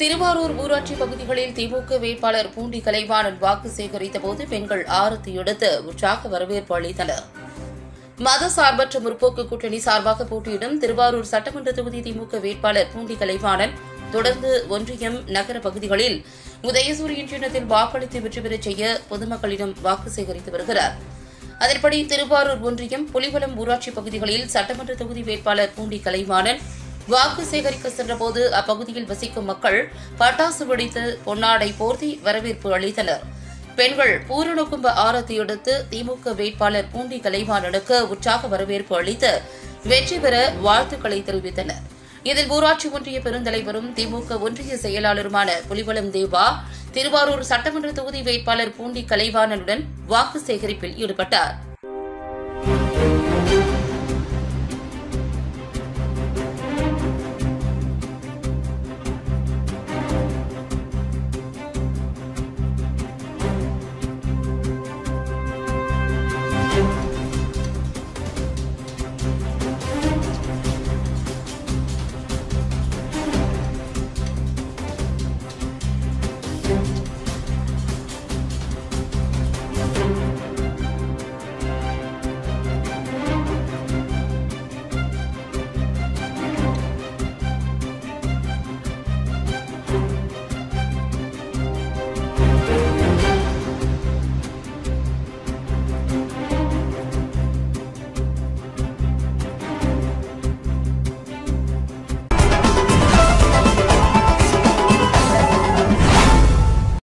திருவாரூர் ஊராட்சி பகுதிகளில் திமுக வேட்பாளர் பூண்டி கலைவாணன் வாக்கு சேகரித்த போது பெண்கள் ஆரத்தி எடுத்து உற்சாக வரவேற்பு அளித்தனர் மத சார்பற்ற முற்போக்கு கூட்டணி சார்பாக போட்டியிடும் திருவாரூர் சட்டமன்ற தொகுதி திமுக வேட்பாளர் பூண்டி கலைவாணன் தொடர்ந்து ஒன்றியம் நகர பகுதிகளில் உதயசூரியன் சின்னத்தில் வாக்களித்து வெற்றி பெறச் செய்ய பொதுமக்களிடம் வாக்கு சேகரித்து வருகிறார் அதன்படி திருவாரூர் ஒன்றியம் புலிவலம் ஊராட்சி பகுதிகளில் சட்டமன்ற தொகுதி வேட்பாளர் பூண்டி கலைவாணன் வாக்கு சேகரிக்க சென்றபோது அப்பகுதியில் வசிக்கும் மக்கள் பட்டாசு வெடித்து பொன்னாடை போர்த்தி வரவேற்பு அளித்தனர் பெண்கள் பூரண கும்ப ஆரத்தி எடுத்து திமுக வேட்பாளர் பூண்டி கலைவாணனுக்கு உற்சாக வரவேற்பு அளித்து வெற்றி பெற வாழ்த்துக்களை தெரிவித்தனர் இதில் ஊராட்சி ஒன்றிய பெருந்தலைவரும் திமுக ஒன்றிய செயலாளருமான புலிவலம் தேவா திருவாரூர் சட்டமன்ற தொகுதி வேட்பாளர் பூண்டி கலைவாணனுடன் வாக்கு சேகரிப்பில் ஈடுபட்டார்